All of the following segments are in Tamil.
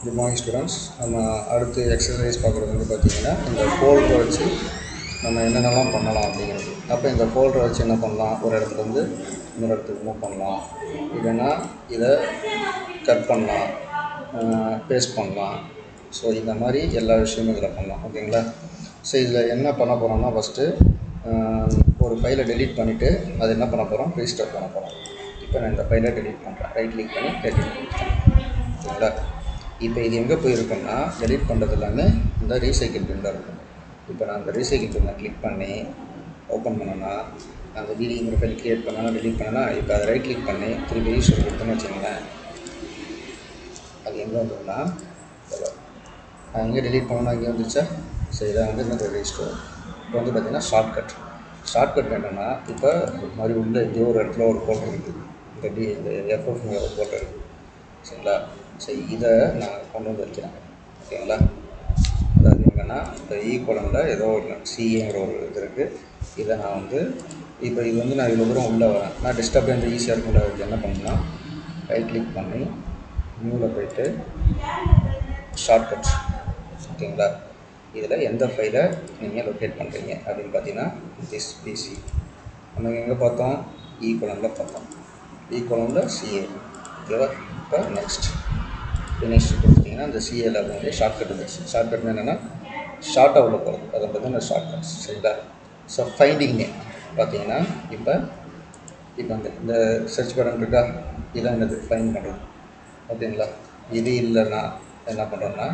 குட் மார்னிங் ஸ்டூடெண்ட்ஸ் நம்ம அடுத்து எக்ஸசைஸ் பார்க்குறது வந்து பார்த்திங்கன்னா இந்த ஃபோல்டரை வச்சு நம்ம என்னென்னலாம் பண்ணலாம் அப்படிங்கிறது அப்போ இந்த ஃபோல்டரை வச்சு என்ன பண்ணலாம் ஒரு இடத்துல இருந்து இன்னொரு இடத்துக்கு மூவ் பண்ணலாம் இல்லைன்னா இதை கட் பண்ணலாம் பேஸ்ட் பண்ணலாம் ஸோ இந்த மாதிரி எல்லா விஷயமும் இதில் பண்ணலாம் ஓகேங்களா ஸோ இதில் என்ன பண்ண போகிறோம்னா ஃபஸ்ட்டு ஒரு ஃபைலை டெலீட் பண்ணிவிட்டு அது என்ன பண்ண போகிறோம் ரீஸ்டோர் பண்ண போகிறோம் இப்போ நான் இந்த ஃபைலை டெலீட் பண்ணுறேன் ரைட் கிளிக் பண்ணி டெலீட் பண்ணிட்டேன் ஓகேங்களா இப்போ இது எங்கே போயிருக்குன்னா டெலீட் பண்ணுறது எல்லாமே இந்த ரீசைக்கிள் பின்னில் இருக்கும் இப்போ நான் அந்த ரீசைக்கிள் பின்னை கிளிக் பண்ணி ஓப்பன் பண்ணேன்னா அந்த வீடியோங்கிற ஃபைல் க்ரியேட் பண்ணனா டெலீட் பண்ணனா இப்போ அதை ரைட் கிளிக் பண்ணி திருப்பி ரீஸ்டோர் கொடுத்தோன்னு வச்சுங்களேன் அது எங்கே வந்ததுன்னா நான் எங்கே டெலீட் பண்ணணும் இங்கே வந்துச்சா ஸோ இதை வந்து இந்த ரீஸ்டோர் இப்போ வந்து பார்த்திங்கன்னா ஷார்ட்கட் ஷார்ட்கட் என்னென்னா இப்போ மாதிரி உள்ள எங்கேயோ ஒரு இடத்துல ஒரு ஃபோட்டோ இருக்குது இந்த டி இந்த எஃப்எஃப் ஒரு ஃபோட்டோ இருக்குது சரிங்களா ஸோ இதை நான் கொண்டு வந்து வைக்கிறேன் ஓகேங்களா அதாவது எங்கன்னா இந்த ஈக்குவலனில் ஏதோ ஒன்று சிஏங்கிற ஒரு இது இருக்குது இதை நான் வந்து இப்போ இது வந்து நான் இவ்வளோ தூரம் உள்ளே வரேன் நான் டிஸ்டர்ப் வந்து ஈஸியாக இருக்கும்ல அதுக்கு என்ன பண்ணணும்னா ரைட் கிளிக் பண்ணி நியூவில் போயிட்டு ஷார்ட்கட் ஓகேங்களா இதில் எந்த ஃபைலை நீங்கள் லொக்கேட் பண்ணுறீங்க அப்படின்னு பார்த்தீங்கன்னா திஸ் பிசி நம்ம எங்கே பார்த்தோம் ஈக்குவலனில் பார்த்தோம் ஈக்குவலனில் சிஏ ஓகேவா இப்போ நெக்ஸ்ட் ஃபினிஷ் கொடுத்தீங்கன்னா அந்த சிஏல வந்து ஷார்ட்கட் வந்துச்சு ஷார்ட்கட் என்னென்னா ஷார்ட்டாக உள்ள போகிறது அதை பார்த்தீங்கன்னா ஷார்ட்கட்ஸ் சரிங்களா ஸோ ஃபைண்டிங் நேம் பார்த்தீங்கன்னா இப்போ இப்போ அந்த இந்த சர்ச் பட்டன் இருக்கா இதான் என்னது ஃபைன் பண்ணுறது ஓகேங்களா இது இல்லைன்னா என்ன பண்ணுறோன்னா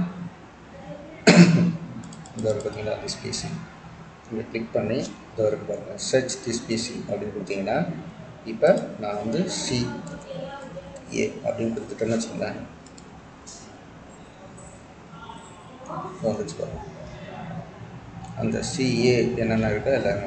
இந்த ஒரு பார்த்தீங்களா திஸ் பிசி இங்கே கிளிக் பண்ணி இந்த ஒரு பாருங்க சர்ச் திஸ் பிசி அப்படின்னு கொடுத்தீங்கன்னா இப்போ நான் வந்து சி ஏ அப்படின்னு கொடுத்துட்டேன்னு வச்சுக்கோங்களேன் வந்துச்சு பாருங்க அந்த சிஏ என்னென்ன இருக்கோ எல்லாமே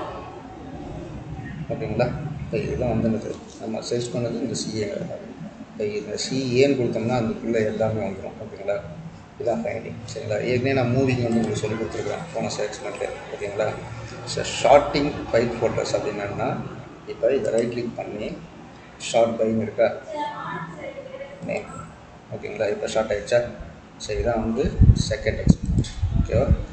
ஓகேங்களா இப்போ இதுதான் வந்துடுது நம்ம சர்ச் பண்ணது இந்த சிஏங்கிறது இப்போ இந்த சிஏன்னு கொடுத்தோம்னா அதுக்குள்ளே எல்லாமே வந்துடும் ஓகேங்களா இதுதான் ஃபைண்டிங் சரிங்களா ஏற்கனவே நான் மூவிங் வந்து உங்களுக்கு சொல்லி கொடுத்துருக்கேன் போன செக்ஸ்மெண்ட்டில் ஓகேங்களா ஸோ ஷார்ட்டிங் ஃபைல் ஃபோட்டோஸ் அப்படின்னா இப்போ இதை ரைட் கிளிக் பண்ணி ஷார்ட் பைன்னு இருக்கா நேம் ஓகேங்களா இப்போ ஷார்ட் ஆகிடுச்சா ஸோ இதுதான் வந்து செகண்ட் எக்ஸ்பெரிமெண்ட் ஓகேவா